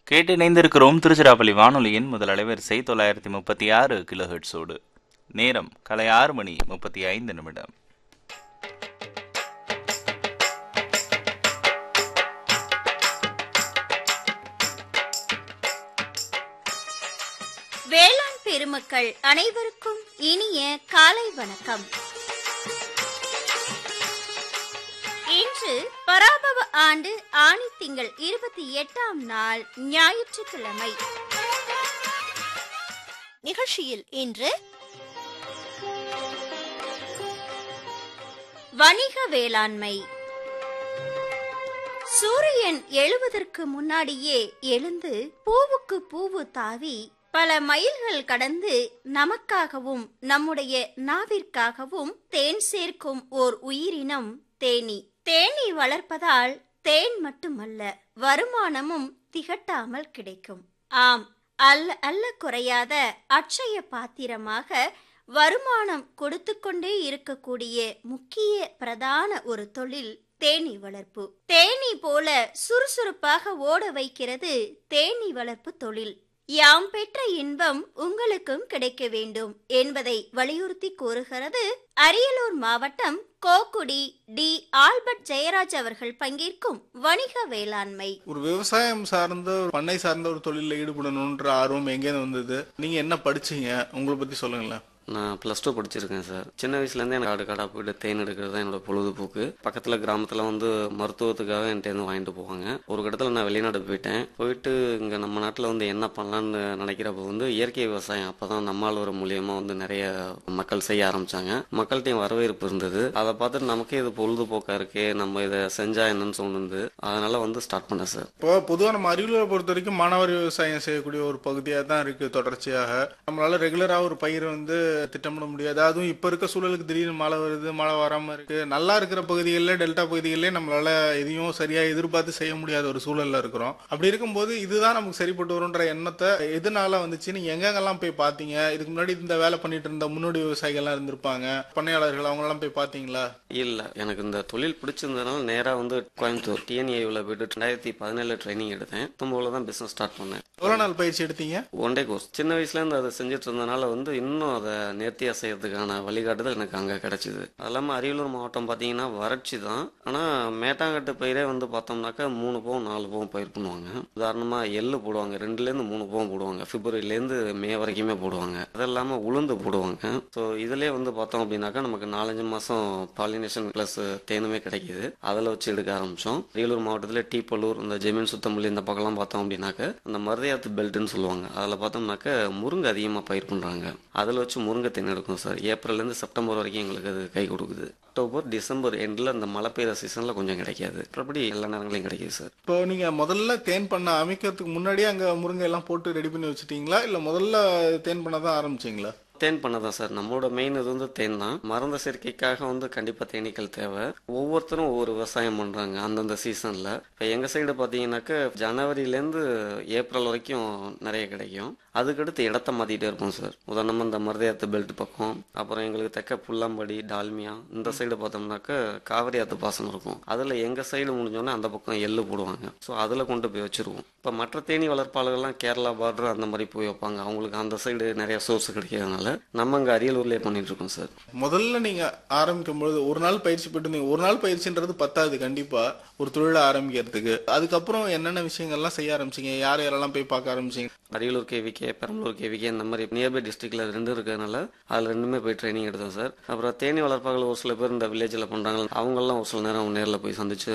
கேட்டு இணைந்திருக்கிறோம் திருச்சிராப்பள்ளி வானொலியின் முதல் அலைவரிசை தொள்ளாயிரத்தி முப்பத்தி ஆறு கிலோஹெட்ஸோடு நேரம் கலை ஆறு மணி முப்பத்தி ஐந்து நிமிடம் வேளாண் பெருமக்கள் அனைவருக்கும் இனிய காலை வணக்கம் இன்று பராபவ ஆண்டு ஆணி திங்கள் இருபத்தி எட்டாம் நாள் ஞாயிற்றுக்கிழமை நிகழ்ச்சியில் இன்று வணிக வேளாண்மை சூரியன் எழுவதற்கு முன்னாடியே எழுந்து பூவுக்கு பூவு தாவி பல மைல்கள் கடந்து நமக்காகவும் நம்முடைய நாவிற்காகவும் தேன் சேர்க்கும் ஓர் உயிரினம் தேனி தேனி வளர்ப்பதால் தேன் மட்டுமல்ல வருமானமும் திகட்டாமல் கிடைக்கும் ஆம் அல்ல அல்ல குறையாத அட்சய பாத்திரமாக வருமானம் கொடுத்து கொண்டே இருக்கக்கூடிய முக்கிய பிரதான ஒரு தொழில் தேனி வளர்ப்பு தேனி போல சுறுசுறுப்பாக ஓட வைக்கிறது தேனி வளர்ப்பு தொழில் யாம் பெற்ற இன்பம் உங்களுக்கும் கிடைக்க வேண்டும் என்பதை வலியுறுத்தி கூறுகிறது அரியலூர் மாவட்டம் கோக்குடி டி ஆல்பர்ட் ஜெயராஜ் அவர்கள் பங்கேற்கும் வணிக வேளாண்மை ஒரு விவசாயம் சார்ந்த ஒரு பண்ணை சார்ந்த ஒரு தொழிலில் ஈடுபடணுன்ற ஆர்வம் எங்கேருந்து வந்தது நீங்க என்ன படிச்சீங்க உங்களை பத்தி சொல்லுங்களேன் நான் ப்ளஸ் டூ படிச்சிருக்கேன் சார் சின்ன வயசுலேருந்தே எனக்கு காடு காடாக போயிட்டு தேன் எடுக்கிறது தான் என்னோட பொழுதுபோக்கு பக்கத்தில் கிராமத்தில் வந்து மருத்துவத்துக்காக என்கிட்ட வாங்கிட்டு போவாங்க ஒரு இடத்துல நான் வெளிநாடு போயிட்டேன் போயிட்டு இங்கே நம்ம நாட்டில் வந்து என்ன பண்ணலான்னு நினைக்கிறப்ப வந்து இயற்கை விவசாயம் அப்போ தான் நம்மாழ்வார் மூலியமாக வந்து நிறைய மக்கள் செய்ய ஆரம்பிச்சாங்க மக்கள்கிட்டையும் வரவேற்பு இருந்தது அதை பார்த்துட்டு நமக்கே இது பொழுதுபோக்காக இருக்கே நம்ம இதை செஞ்சா என்னன்னு தோணுது அதனால வந்து ஸ்டார்ட் பண்ணேன் சார் இப்போ பொதுவாக நம்ம அரியலூரை பொறுத்த வரைக்கும் மாணவர் விவசாயம் செய்யக்கூடிய ஒரு பகுதியாக தான் இருக்கு தொடர்ச்சியாக நம்மளால ரெகுலராக ஒரு பயிர் வந்து திட்டமிட முடியாது அதுவும் இப்போ இருக்க சூழலுக்கு திடீர்னு மழை வருது மழை வராமல் இருக்கு நல்லா இருக்கிற பகுதிகளில் டெல்டா பகுதிகளிலே நம்மளால எதையும் சரியாக எதிர்பார்த்து செய்ய முடியாத ஒரு சூழல்ல இருக்கிறோம் அப்படி இருக்கும்போது இதுதான் நமக்கு சரிப்பட்டு வரும்ன்ற எண்ணத்தை எதனால வந்துச்சு நீங்க எங்கெங்கெல்லாம் போய் பார்த்தீங்க இதுக்கு முன்னாடி இந்த வேலை பண்ணிட்டு இருந்த முன்னோடி விவசாயிகள்லாம் இருந்திருப்பாங்க பண்ணையாளர்கள் அவங்கெல்லாம் போய் பார்த்தீங்களா இல்லை எனக்கு இந்த தொழில் பிடிச்சிருந்ததுனால நேராக வந்து கோயம்புத்தூர் டிஎன்ஏவில் போயிட்டு ரெண்டாயிரத்தி பதினேழு ட்ரைனிங் எடுத்தேன் தும்போல தான் பிஸ்னஸ் ஸ்டார்ட் பண்ணேன் எவ்வளோ நாள் பயிற்சி எடுத்தீங்க ஒன் டே கோர்ஸ் சின்ன வயசுலேருந்து அதை செஞ்சுட்டு இருந்தனால வந்து இன்னும் அதை நேர்த்தியாக செய்யறதுக்கான வழிகாட்டுதல் எனக்கு அங்கே கிடைச்சிது அது இல்லாமல் அரியலூர் மாவட்டம் பார்த்தீங்கன்னா வறட்சி தான் ஆனால் மேட்டாங்கட்டு பயிரே வந்து பார்த்தோம்னாக்கா மூணு போகம் நாலு போகம் பயிர் பண்ணுவாங்க உதாரணமாக எள்ளு போடுவாங்க ரெண்டுலேருந்து மூணு போகம் போடுவாங்க பிப்ரவரிலேருந்து மே வரைக்குமே போடுவாங்க அது இல்லாமல் உளுந்து போடுவாங்க ஸோ இதிலே வந்து பார்த்தோம் அப்படின்னாக்கா நமக்கு நாலஞ்சு மாதம் பாலினேஷன் ப்ளஸ் தேனுமே கிடைக்கிது அதில் வச்சு எடுக்க ஆரம்பித்தோம் அரியலூர் மாவட்டத்தில் டீப்பலூர் இந்த ஜெமீன் சுத்தமல்லி இந்த பக்கம்லாம் பார்த்தோம் அப்படின்னாக்க அந்த மருதையாத்து பெல்ட்னு சொல்லுவாங்க அதில் பார்த்தோம்னாக்க முருங்கை அதிகமாக பயிர் பண்ணுறாங்க அதில் வச்சு முருங்கை தேன் எடுக்கும் சார் ஏப்ரல்லேருந்து செப்டம்பர் வரைக்கும் எங்களுக்கு அது கை கொடுக்குது அக்டோபர் டிசம்பர் எண்டில் அந்த மழை பெய்யுற சீசனில் கொஞ்சம் கிடைக்காது மற்றபடி எல்லா நேரங்களையும் கிடைக்குது சார் இப்போ நீங்க முதல்ல தேன் பண்ண அமைக்கிறதுக்கு முன்னாடியே அங்க முருங்கை எல்லாம் போட்டு ரெடி பண்ணி வச்சுட்டீங்களா இல்ல முதல்ல தேன் பண்ண தான் ஆரம்பிச்சீங்களா தேன் பண்ணதான் சார் நம்மளோட மெயின் இது வந்து தேன் தான் மருந்து சேர்க்கைக்காக வந்து கண்டிப்பாக தேனீக்கள் தேவை ஒவ்வொருத்தரும் ஒவ்வொரு விவசாயம் பண்ணுறாங்க அந்தந்த சீசனில் இப்போ எங்கள் சைடு பார்த்தீங்கன்னாக்க ஜனவரிலேருந்து ஏப்ரல் வரைக்கும் நிறைய கிடைக்கும் அதுக்கடுத்து இடத்த மாற்றிட்டே இருப்போம் சார் உதாரணமாக இந்த மருதையாத்து பெல்ட் பக்கம் அப்புறம் எங்களுக்கு தெக்க புல்லாம்படி டால்மியா இந்த சைடு பார்த்தோம்னாக்க காவிரி ஆத்து பாசனம் இருக்கும் அதில் எங்கள் சைடு முடிஞ்சோடனே அந்த பக்கம் எள்ளு போடுவாங்க ஸோ அதில் கொண்டு போய் வச்சுருவோம் இப்போ மற்ற தேனி வளர்ப்பாளர்கள்லாம் கேரளா பார்டர் அந்த மாதிரி போய் வைப்பாங்க அவங்களுக்கு அந்த சைடு நிறைய சோர்ஸ் கிடைக்கிறதுனால நம்ம இங்கே அரியலூர்லேயே பண்ணிட்டு இருக்கோம் சார் முதல்ல நீங்க ஆரம்பிக்கும் பொழுது ஒரு நாள் பயிற்சி போயிட்டு இருந்தீங்க ஒரு நாள் பயிற்சின்றது பத்தாது கண்டிப்பா ஒரு தொழிலை ஆரம்பிக்கிறதுக்கு அதுக்கப்புறம் என்னென்ன விஷயங்கள்லாம் செய்ய ஆரம்பிச்சீங்க யார் யாரெல்லாம் போய் பார்க்க ஆரம்பிச்சீங்க அரியலூர் கேவிகே பெரம்பலூர் கேவிகே இந்த மாதிரி நியர்பை டிஸ்ட்ரிக்ட்ல ரெண்டு இருக்கிறதுனால அதில் ரெண்டுமே போய் ட்ரைனிங் எடுத்தோம் சார் அப்புறம் தேனி வளர்ப்பாளர்கள் ஒரு சில பேர் இந்த வில்லேஜில் பண்ணுறாங்க அவங்கெல்லாம் ஒரு சில நேரம் நேரில் போய் சந்திச்சு